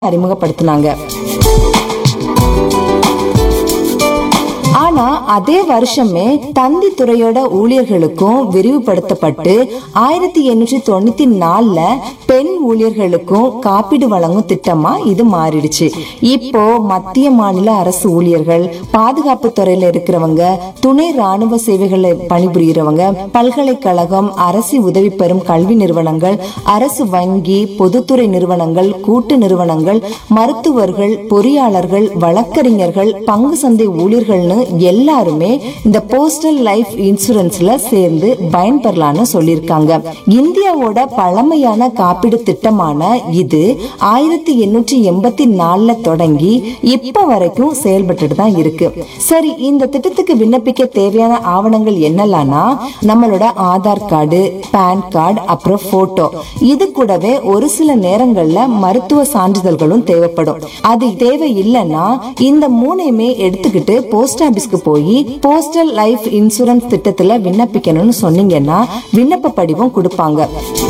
அறிமுகப்படுத்தினாங்க ஆனா அதே வருஷமே தந்தி துறையோட ஊழியர்களுக்கும் விரிவுபடுத்தப்பட்டு ஆயிரத்தி எண்ணூற்றி தொண்ணூத்தி நாலுல பெண் ஊழியர்களுக்கும் காப்பீடு வழங்கும் திட்டமா இது மாறிடுச்சு இப்போ மத்திய மாநில அரசு ஊழியர்கள் பாதுகாப்பு துறையில இருக்கிறவங்க துணை ராணுவ சேவைகளை பணிபுரியறவங்க பல்கலைக்கழகம் அரசு உதவி பெறும் கல்வி நிறுவனங்கள் அரசு வங்கி பொதுத்துறை நிறுவனங்கள் கூட்டு நிறுவனங்கள் மருத்துவர்கள் பொறியாளர்கள் வழக்கறிஞர்கள் பங்கு சந்தை ஊழியர்கள்னு எல்லாருமே இந்த போஸ்டல் லைஃப் இன்சூரன்ஸ்ல சேர்ந்து பயன்பெறலாம்னு சொல்லியிருக்காங்க இந்தியாவோட பழமையான காப்பீடு திட்டமான இது ஆயிரத்தி எண்ணூற்றி எண்பத்தி நாலுல தொடங்கி இப்ப வரைக்கும் செயல்பட்டுட்டு தான் இருக்கு சரி இந்த திட்டத்துக்கு விண்ணப்பிக்க தேவையான ஆவணங்கள் என்னெல்லாம்னா நம்மளோட ஆதார் கார்டு பேன் கார்டு அப்புறம் போட்டோ இது கூடவே ஒரு சில நேரங்கள்ல மருத்துவ சான்றிதழ்களும் தேவைப்படும் அது தேவை இல்லைன்னா இந்த மூணையுமே எடுத்துக்கிட்டு போஸ்ட் ஆபீஸ்க்கு போய் போஸ்டல் லைஃப் இன்சூரன்ஸ் திட்டத்துல விண்ணப்பிக்கணும்னு சொன்னீங்கன்னா விண்ணப்ப படிவம் கொடுப்பாங்க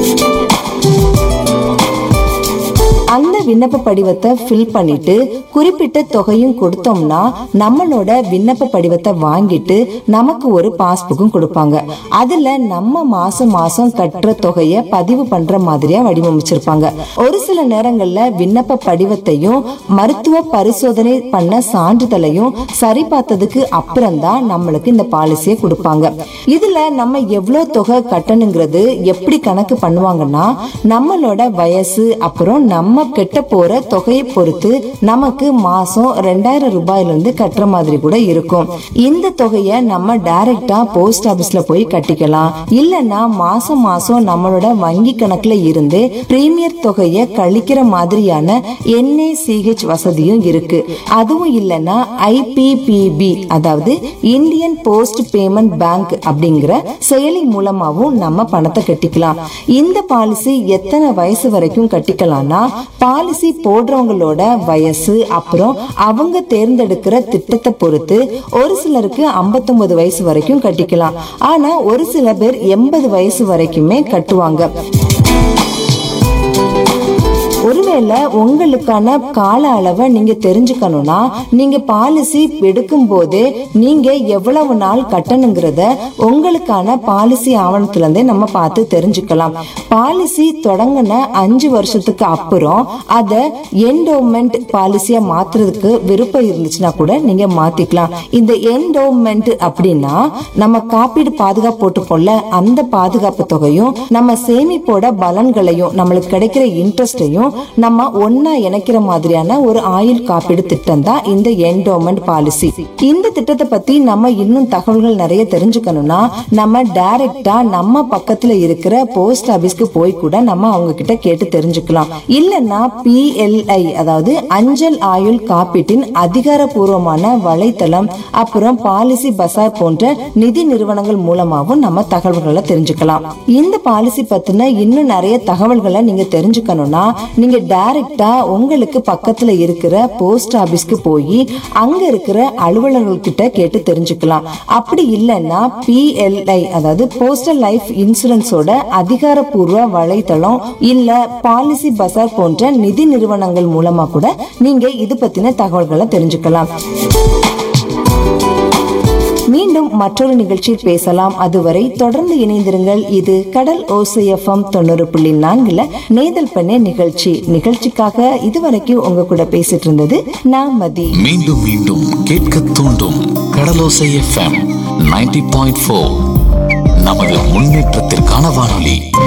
அந்த விண்ணப்ப படிவத்தை ஃபில் பண்ணிட்டு குறிப்பிட்ட தொகையும் கொடுத்தோம்னா நம்மளோட விண்ணப்ப படிவத்தை வாங்கிட்டு நமக்கு ஒரு பாஸ்புக்கும் கொடுப்பாங்க அதுல நம்ம மாசம் மாசம் கட்டுற தொகையை பதிவு பண்ற மாதிரியா வடிவமைச்சிருப்பாங்க ஒரு சில நேரங்கள்ல விண்ணப்ப படிவத்தையும் மருத்துவ பரிசோதனை பண்ண சான்றிதழையும் சரி பார்த்ததுக்கு அப்புறம் தான் நம்மளுக்கு இந்த பாலிசியை கொடுப்பாங்க இதுல நம்ம எவ்வளவு தொகை கட்டணுங்கிறது எப்படி கணக்கு பண்ணுவாங்கன்னா நம்மளோட வயசு அப்புறம் நம்ம கெட்ட போற தொகையை பொறுத்து நமக்கு மாசம் ரெண்டாயிரம் ரூபாயில இருந்து கட்டுற மாதிரி கூட இருக்கும் இந்த தொகையை நம்ம டைரக்டா போஸ்ட் ஆபீஸ்ல போய் கட்டிக்கலாம் இல்லைன்னா மாசம் மாசம் நம்மளோட வங்கி கணக்குல இருந்து பிரீமியர் தொகையை கழிக்கிற மாதிரியான என்ஏசிஹெச் வசதியும் இருக்கு அதுவும் இல்லைன்னா ஐபிபிபி அதாவது இந்தியன் போஸ்ட் பேமெண்ட் பேங்க் அப்படிங்கிற செயலி மூலமாவும் நம்ம பணத்தை கட்டிக்கலாம் இந்த பாலிசி எத்தனை வயசு வரைக்கும் கட்டிக்கலாம்னா பாலிசி போடுறவங்களோட வயசு அப்புறம் அவங்க தேர்ந்தெடுக்கிற திட்டத்தை பொறுத்து ஒரு சிலருக்கு 59 வயசு வரைக்கும் கட்டிக்கலாம் ஆனா ஒரு சில பேர் எண்பது வயசு வரைக்குமே கட்டுவாங்க ஒருவேளை உங்களுக்கான கால அளவை நீங்க தெரிஞ்சுக்கணும்னா நீங்க பாலிசி எடுக்கும் போதே நீங்க எவ்வளவு நாள் கட்டணுங்கிறத உங்களுக்கான பாலிசி ஆவணத்துல இருந்தே நம்ம பார்த்து தெரிஞ்சுக்கலாம் பாலிசி தொடங்கின அஞ்சு வருஷத்துக்கு அப்புறம் அத என்டோமெண்ட் பாலிசியா மாத்துறதுக்கு விருப்பம் இருந்துச்சுன்னா கூட நீங்க மாத்திக்கலாம் இந்த என்டோமெண்ட் அப்படின்னா நம்ம காப்பீடு பாதுகாப்பு போட்டுப்போம்ல அந்த பாதுகாப்பு தொகையும் நம்ம சேமிப்போட பலன்களையும் நம்மளுக்கு கிடைக்கிற இன்ட்ரெஸ்டையும் நம்ம ஒன்னா இணைக்கிற மாதிரியான ஒரு ஆயுள் காப்பீடு திட்டம் தான் இந்த என்டோமெண்ட் பாலிசி இந்த திட்டத்தை பத்தி நம்ம இன்னும் தகவல்கள் நிறைய தெரிஞ்சுக்கணும்னா நம்ம டைரக்டா நம்ம பக்கத்துல இருக்கிற போஸ்ட் ஆபீஸ்க்கு போய் கூட நம்ம அவங்க கிட்ட கேட்டு தெரிஞ்சுக்கலாம் இல்லைன்னா பிஎல்ஐ அதாவது அஞ்சல் ஆயுள் காப்பீட்டின் அதிகாரப்பூர்வமான வலைத்தளம் அப்புறம் பாலிசி பசார் போன்ற நிதி நிறுவனங்கள் மூலமாவும் நம்ம தகவல்களை தெரிஞ்சுக்கலாம் இந்த பாலிசி பத்தின இன்னும் நிறைய தகவல்களை நீங்க தெரிஞ்சுக்கணும்னா நீங்க டைரக்டா உங்களுக்கு பக்கத்துல இருக்கிற போஸ்ட் ஆபீஸ்க்கு போய் அங்க இருக்கிற அலுவலர்கள் கிட்ட கேட்டு தெரிஞ்சுக்கலாம் அப்படி இல்லைன்னா பிஎல்ஐ அதாவது போஸ்டல் லைஃப் இன்சூரன்ஸோட அதிகாரப்பூர்வ வலைத்தளம் இல்ல பாலிசி பசார் போன்ற நிதி நிறுவனங்கள் மூலமா கூட நீங்க இது பத்தின தகவல்களை தெரிஞ்சுக்கலாம் மீண்டும் மற்றொரு நிகழ்ச்சியில் பேசலாம் அதுவரை தொடர்ந்து இணைந்திருங்கள் இது கடல் ஓசைஎஃப்எம் தொண்ணூறு புள்ளி நான்குல நேதல் பண்ணே நிகழ்ச்சி நிகழ்ச்சிக்காக இதுவரைக்கும் உங்க கூட பேசிட்டு இருந்தது நான் மதி மீண்டும் மீண்டும் கேட்க தூண்டும் Kadalosai FM ninety point four நமது முன்னேற்றத்திற்கான வானொலி